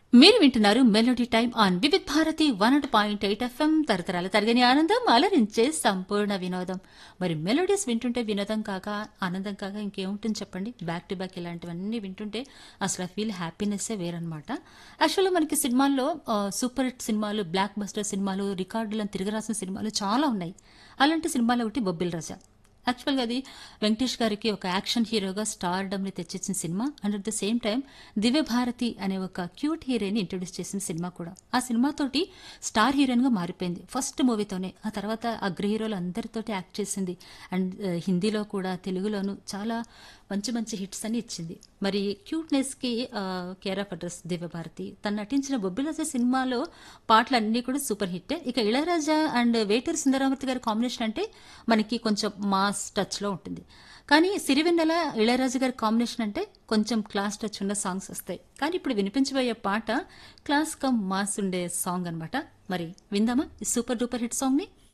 మీరు వింటున్నారు melody time on Vividh Bharati one and point eight FM తరతరాల తరగని ఆనందం అలరించే సంపూర్ణ వినోదం మరి మెలోడీస్ వింటుంటే వినోదం కాక ఆనందం కాక ఇంకేముంటుంది చెప్పండి బ్యాక్ టు బ్యాక్ ఇలాంటివన్నీ వింటుంటే అసలు ఆ ఫీల్ హ్యాపీనెస్సే వేరనమాట యాక్చువల్గా మనకి సినిమాల్లో ఆ, సూపర్ హిట్ సినిమాలు బ్లాక్ బస్టర్ సినిమాలు రికార్డులను తిరగరాసిన సినిమాలు చాలా ఉన్నాయి అలాంటి సినిమాలు ఒకటి బొబ్బిల్ రాజా యాక్చువల్గా అది వెంకటేష్ గారికి ఒక యాక్షన్ హీరోగా స్టార్డమ్ని తెచ్చిచ్చిన సినిమా and at the same time Divya Bharati అనే ఒక క్యూట్ హీరోయిన్ ఇంట్రొడ్యూస్ చేసిన సినిమా కూడా ఆ సినిమాతోటి స్టార్ హీరోయిన్గా మారిపోయింది ఫస్ట్ మూవీతోనే ఆ తర్వాత అగ్ర హీరోలు అందరితోటి యాక్ట్ చేసింది అండ్ ఆ, హిందీలో కూడా తెలుగులోను చాలా మంచి మంచి హిట్స్ అని ఇచ్చింది మరి క్యూట్నెస్కి కేర్ ఆఫ్ అడ్రస్ దివ్యభారతి తను నటించిన బొబ్బిలజ సినిమాలో పాటలు అన్నీ కూడా సూపర్ హిట్ ఇక ఇళయరాజా అండ్ వేటూరి సుందరామూర్తి గారి కాంబినేషన్ అంటే మనకి కొంచెం మాస్ టచ్లో ఉంటుంది కానీ సిరివెన్నెల ఇళయరాజు గారి కాంబినేషన్ అంటే కొంచెం క్లాస్ టచ్ ఉన్న సాంగ్స్ వస్తాయి కానీ ఇప్పుడు వినిపించబోయే పాట క్లాస్ కమ్ మాస్ ఉండే సాంగ్ అన్నమాట మరి విందామా ఈ సూపర్ డూపర్ హిట్ సాంగ్ని